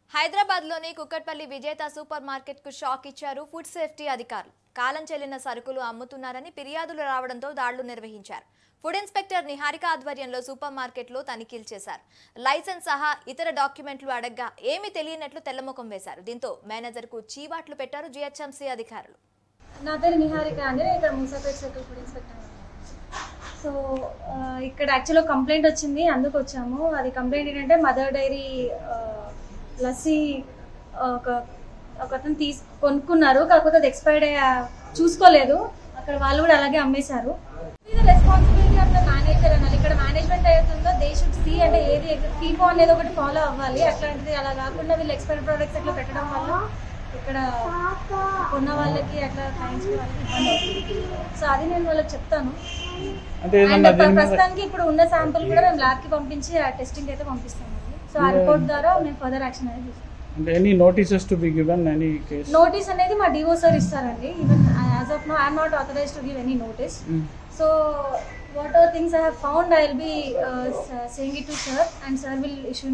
హైదరాబాద్లోని కుక్కట్పల్లి విజేత సూపర్ మార్కెట్కు షాక్ ఇచ్చారు ఫుడ్ సేఫ్టీ అధికారులు కాలం చెల్లిన సరుకులు అమ్ముతున్నారని ఫిర్యాదులు రావడంతో దాడులు నిర్వహించారు ఫుడ్ ఇన్స్పెక్టర్ నిహారిక ఆధ్వర్యంలో సూపర్ మార్కెట్లో తనిఖీలు చేశారు లైసెన్స్ సహా ఇతర డాక్యుమెంట్లు అడగ్గా ఏమీ తెలియనట్లు తెల్లముఖం వేశారు దీంతో మేనేజర్కు చీవాట్లు పెట్టారు జీహెచ్ఎంసీ అధికారులు నా పేరు నిహారిక అండి నేను ఇక్కడ Moosapet circle food inspector so ఆ, ఇక్కడ యాక్చువల్గా కంప్లైంట్ వచ్చింది అందుకు వచ్చాము అది కంప్లైంట్ ఏంటంటే మదర్ డైరీ లస్సీ ఆ, ఒక ఒక అతను తీసు కొనుక్కున్నారు కాకపోతే అది ఎక్స్పైర్డ్ చూసుకోలేదు అక్కడ వాళ్ళు కూడా అలాగే అమ్మేశారు ఇది రెస్పాన్సిబిలిటీ ఆఫ్ ద మేనేజర్ అనాలి ఇక్కడ మేనేజ్మెంట్ అవుతుందో దే షుడ్ సీ అంటే ఏది ఫీఫో అనేది ఒకటి ఫాలో అవ్వాలి అట్లాంటిది అలా కాకుండా వీళ్ళు ఎక్స్పైర్డ్ ప్రోడక్ట్స్ అట్లా పెట్టడం వల్ల ఇక్కడ కొన్న వాళ్ళకి అట్లా క్లయింట్స్ వాళ్ళకి ఇబ్బంది అవుతుంది సో అది నేను వాళ్ళకి చెప్తాను అంటే అండ్ ఏదన్నా దీని మీద ప్రస్తుతానికి ఇప్పుడు ఉన్న శాంపుల్ కూడా మేము ల్యాబ్ కి పంపించి ఆ టెస్టింగ్ అయితే పంపిస్తాము సో ఆ రిపోర్ట్ ద్వారా మేము ఫర్దర్ యాక్షన్ అనేది తీసుకుంటాం అంటే any notices to be given any case notice అనేది మా డివో సార్ ఇస్తారండి even as of now I'm not authorise to give any notice so what are things I have found I will be saying it to sir and sir will issue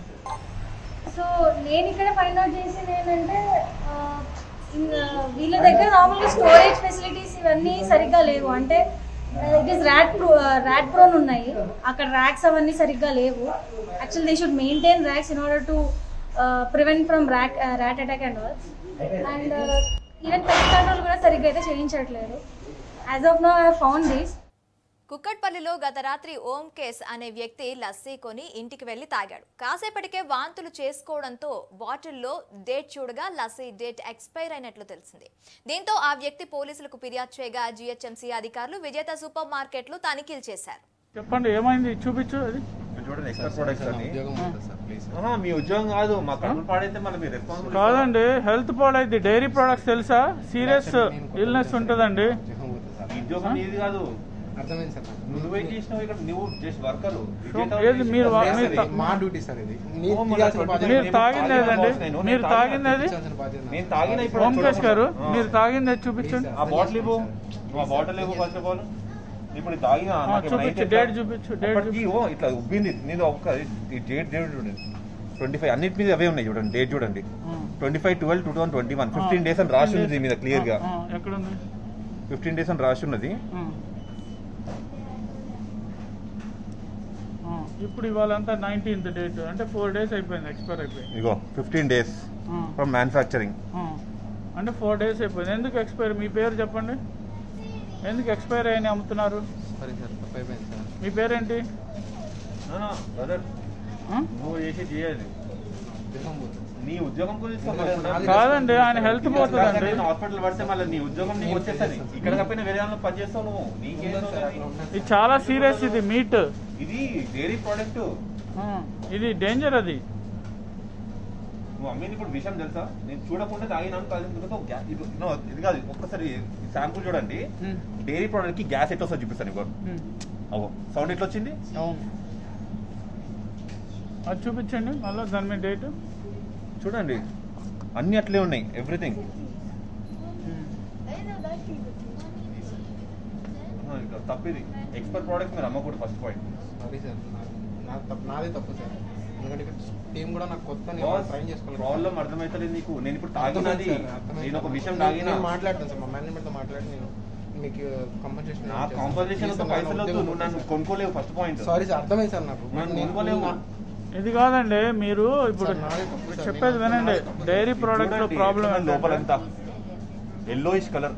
so నేను ఇక్కడ find out చేసింది ఏంటంటే ఆ, in- వీళ్ళ దగ్గర నార్మల్గా storage facilities ఇవన్నీ సరిగ్గా లేవు అంటే it is rat pro rat prone ఉన్నాయి అక్కడ ర్యాక్స్ అవన్నీ సరిగ్గా లేవు actual they should maintain racks in order to prevent from rat rat attack and all and even pest control కూడా సరిగ్గా అయితే చేయించట్లేదు as of now I found this కుక్కట్పల్లిలో గత రాత్రి ఓం కేస్ అనే వ్యక్తి లస్సీ కొని ఇంటికి వెళ్లి తాగాడు కాసేపటికే వాంతులు చేసుకోవడంతో బాటిల్లో డేట్ చూడగా లస్సీ డేట్ ఎక్స్పైర్ అయినట్లు తెలిసింది దీంతో ఆ వ్యక్తి పోలీసులకు ఫిర్యాదు చేయగా జీహెచ్ఎంసీ అధికారులు విజేత సూపర్ మార్కెట్లో తనిఖీలు చేశారు చెప్పండి ఏమైంది చూపించు అది మీరు చూడండి ఎక్స్పర్ట్ ప్రొడక్ట్స్ అని ఉద్యోగం ఉంటుంది సార్ ప్లీజ్ ఆహా, మీ ఉద్యోగం కాదు మా కడుపు పాడైతే మళ్ళీ మీరు రెస్పాన్సిబుల్ కాదండి హెల్త్ పాడైంది డైరీ ప్రొడక్ట్స్ తెలుసా సీరియస్ ఇల్నెస్ ఉంటుందండి ఉద్యోగం ఉంటుంది సార్ ఉద్యోగం నీది కాదు అర్థమైంది సార్ నాకు. నువ్వేం చేసినావు ఇక్కడ నువ్వు జస్ట్ వర్కర్ ఏది మీరు వా- లేదు మీరు సార్, ఇది మా డ్యూటీ సార్ ఇది మీరు ఓ, మన తీయాల్సిన బాధ్యత మీరు నేను తాగింది తాగిన ఏదండి బాస్ నేను, మీరు నేను తాగింది అది తీర్చాల్సిన బాధ్యత నాది. నేను తాగిన ఇప్పుడు ఓంకేష్ గారు ఆ. మీరు తాగింది అది చూపించండి ఆ బాటిల్ ఇవ్వు ఆ బాటిల్ ఇవ్వు ఫస్ట్ ఆఫ్ ఆల్ ఇప్పుడు ఇది తాగిన ఆ, నాకు ఏమైనా చూపించు, అయితే డేట్ ఎట్లా? చూపించు, డేట్ అప్పటికి ఓ ఇట్లా ఉబ్బింది నేను ఒక్క ఈ డేట్ డేట్ చూడండి ట్వంటీ ఫైవ్ అన్నిటి మీద అవే ఉన్నాయి చూడండి డేట్ చూడండి twenty five twelve two thousand twenty one fifteen days అని రాసి ఉంది దీని మీద క్లియర్ గా ఆ, ఆ, ఎక్కడుంది ఫిఫ్టీన్ డేస్ అని రాసి ఉన్నది ఆ. ఆ, ఇప్పుడు ఇవాళంతా నైన్టీన్త్ డేట్ అంటే ఫోర్ డేస్ అయిపోయింది ఎక్స్పైర్ అయిపోయింది ఇగో ఫిఫ్టీన్ డేస్ ఆ, ఫ్రమ్ మ్యానుఫ్యాక్చరింగ్ ఆ. అంటే ఫోర్ డేస్ అయిపోయింది ఎందుకు ఎక్స్పైర్ మీ పేరు చెప్పండి ఎందుకు ఎక్స్పైర్ అయ్యని అమ్ముతున్నారు సారీ సార్ తప్పు అయిపోయింది సార్ మీ పేరేంటి బ్రదర్ ఆ? నువ్వు చేసి చేయాలి ఉద్యోగం పోతుంది. నీ ఉద్యోగం గురించి నాది కాదండి ఆయన హెల్త్ పోతుందండి హాస్పిటల్ పడితే మళ్ళీ నీ ఉద్యోగం నీకు వచ్చేసరి ఇక్కడ కాకపోయినా వేరే దానిలో పని చేస్తావు నువ్వు నీకేం ఉండదు సార్, అట్లా ఉండదు ఇది చాలా సీరియస్ ఇది మీట్ ఇది డైరీ ప్రోడక్ట్ ఇది డేంజర్ అది నువ్వు అమ్మేది ఇప్పుడు విషయం తెలుసా నేను చూడకుండా తాగినాను తాగిన గ్యాస్ ఇది no, ఇది కాదు ఒక్కసారి శాంపుల్ చూడండి డైరీ ప్రోడక్ట్ కి గ్యాస్ ఎట్లా వస్తుంది చూపిస్తాను ఇప్పుడు అవు సౌండ్ ఎట్లా వచ్చింది అవును అది చూపించండి మళ్ళీ దాని మీద డేట్ చూడండి అన్ని అట్లే ఉన్నాయి ఎవ్రీథింగ్ తప్పిది ఎక్స్పర్ట్ ప్రోడక్ట్ మీరు అమ్మకూడదు ఫస్ట్ పాయింట్ సారీ సార్ నా- నా తప్పు నాదే తప్పు సార్ ఎందుకంటే ఇక్కడ టీం కూడా నాకు కొత్త నేను ట్రైన్ చేసుకోవాలి ప్రాబ్లం అర్థమవుతలేదు నీకు నేను ఇప్పుడు తాగినది నేను ఒక విషయం తాగిన నేను మాట్లాడతాను సార్ మా మేనేజ్మెంట్ తో మాట్లాడి నేను మీకు కంపన్సేషన్ నా కాంపన్సేషన్ పైసలు వద్దు నువ్వు నన్ను కొనుక్కోలేవు ఫస్ట్ పాయింట్ సారీ సార్ అర్థమైంది సార్ నాకు నన్ను నేను- కొనుక్కోలేవు నా- ఇది కాదండి మీరు ఇప్పుడు సార్, నాదే తప్పు సార్. చెప్పేది నేను- వినండి నాదే డైరీ ప్రోడక్ట్ లో ప్రాబ్లం లోపల ఎంత ఎల్లోయిష్ కలర్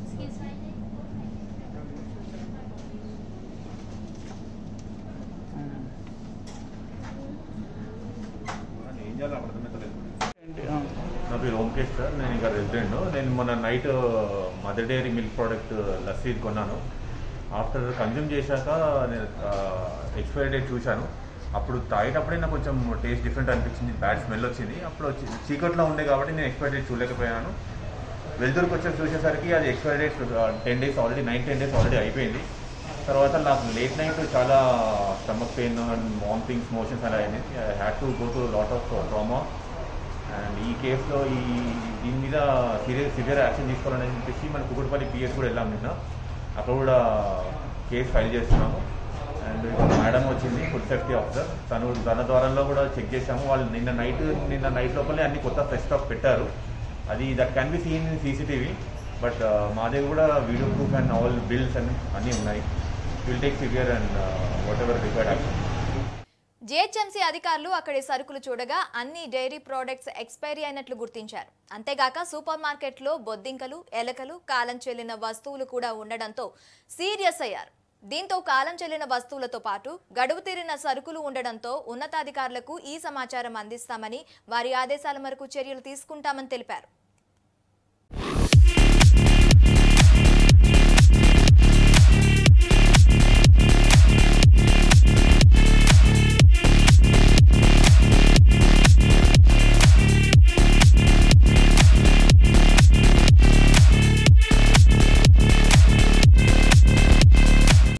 ఏం చేయాలో అర్థమవుతలేదు నా పేరు ఓంకేష్ సార్ నేను ఇక్కడ రెసిడెంట్ నేను మొన్న night mother dairy milk product lassi కొన్నాను ఆఫ్టర్ కన్జ్యూమ్ చేశాక నేను ఎక్స్పైరీ డేట్ చూశాను అప్పుడు తాగేటప్పుడే నాకు కొంచెం టేస్ట్ డిఫరెంట్ అనిపించింది బ్యాడ్ స్మెల్ వచ్చింది అప్పుడు వచ్చి చీకట్లో ఉండే కాబట్టి నేను ఎక్స్పైరీ డేట్ చూడలేకపోయాను వెళ్తురుకు వచ్చి చూసేసరికి అది expiry date ten days already nine ten days already అయిపోయింది తర్వాత నాకు లేట్ నైట్ చాలా stomach pain and vomitings motions అలా అయినాయి I had to go to lot of trauma and ఈ కేసులో ఈ దీని మీద సీరియస్ సివియర్ యాక్షన్ తీసుకోవాలని చెప్పేసి మన కుకుడుపల్లి పిఎస్ కూడా వెళ్ళాం నిన్న అక్కడ కూడా కేసు ఫైల్ చేస్తున్నాము అండ్ మేడం వచ్చింది ఫుడ్ సేఫ్టీ ఆఫీసర్ తను తన ద్వారంలో కూడా చెక్ చేశాము వాళ్ళు నిన్న నైట్ నిన్న నైట్ లోపలే అన్ని కొత్త ఫ్రెష్ స్టాక్ పెట్టారు అది that can be seen in CCTV but మా దగ్గర కూడా video proof and all bills అన్ని అన్నీ ఉన్నాయి will take severe and whatever required action GHMC అధికారులు అక్కడి సరుకులు చూడగా అన్ని డైరీ ప్రోడక్ట్స్ ఎక్స్పైరీ అయినట్లు గుర్తించారు అంతేగాక సూపర్ మార్కెట్లో బొద్దింకలు ఎలకలు కాలం చెల్లిన వస్తువులు కూడా ఉండడంతో సీరియస్ అయ్యారు దీంతో కాలం చెల్లిన వస్తువులతో పాటు గడువు తీరిన సరుకులు ఉండడంతో ఉన్నతాధికారులకు ఈ సమాచారం అందిస్తామని వారి ఆదేశాల మేరకు చర్యలు తీసుకుంటామని తెలిపారు